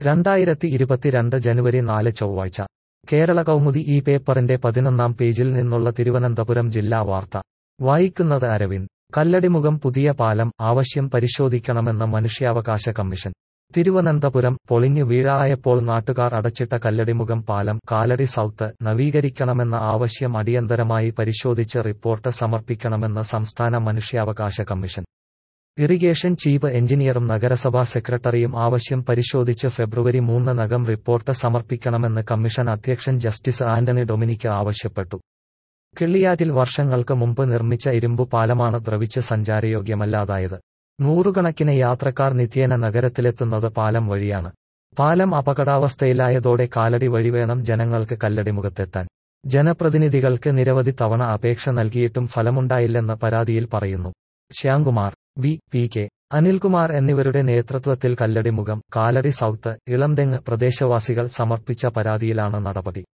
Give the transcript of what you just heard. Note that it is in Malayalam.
രണ്ടായിരത്തി ഇരുപത്തിരണ്ട് ജനുവരി നാല് ചൊവ്വാഴ്ച കേരള കൗമുദി ഈ പേപ്പറിന്റെ പതിനൊന്നാം പേജിൽ നിന്നുള്ള തിരുവനന്തപുരം ജില്ലാ വാർത്ത വായിക്കുന്നത് അരവിന്ദ് കല്ലടിമുഖം പുതിയ പാലം ആവശ്യം പരിശോധിക്കണമെന്ന മനുഷ്യാവകാശ കമ്മീഷൻ തിരുവനന്തപുരം പൊളിഞ്ഞു വീഴായപ്പോൾ നാട്ടുകാർ അടച്ചിട്ട കല്ലടിമുഖം പാലം കാലടി സൗത്ത് നവീകരിക്കണമെന്ന ആവശ്യം അടിയന്തരമായി പരിശോധിച്ച് റിപ്പോർട്ട് സമർപ്പിക്കണമെന്ന് സംസ്ഥാന മനുഷ്യാവകാശ കമ്മീഷൻ ഇറിഗേഷൻ ചീഫ് എഞ്ചിനീയറും നഗരസഭാ സെക്രട്ടറിയും ആവശ്യം പരിശോധിച്ച് ഫെബ്രുവരി മൂന്നിനകം റിപ്പോർട്ട് സമർപ്പിക്കണമെന്ന് കമ്മീഷൻ അധ്യക്ഷൻ ജസ്റ്റിസ് ആന്റണി ഡൊമിനിക്ക് ആവശ്യപ്പെട്ടു കിള്ളിയാറ്റിൽ വർഷങ്ങൾക്ക് മുമ്പ് നിർമ്മിച്ച ഇരുമ്പു പാലമാണ് ദ്രവിച്ച് സഞ്ചാരയോഗ്യമല്ലാതായത് നൂറുകണക്കിന് യാത്രക്കാർ നിത്യേന നഗരത്തിലെത്തുന്നത് പാലം വഴിയാണ് പാലം അപകടാവസ്ഥയിലായതോടെ കാലടി വഴി വേണം ജനങ്ങൾക്ക് കല്ലടിമുഖത്തെത്താൻ ജനപ്രതിനിധികൾക്ക് നിരവധി തവണ അപേക്ഷ നൽകിയിട്ടും ഫലമുണ്ടായില്ലെന്ന് പരാതിയിൽ പറയുന്നു Shyamkumar V P K Anilkumar എന്നിവരുടെ നേതൃത്വത്തിൽ കല്ലടിമുഖം കാലടി സൗത്ത് ഇളംതെങ്ങ് പ്രദേശവാസികൾ സമർപ്പിച്ച പരാതിയിലാണ് നടപടി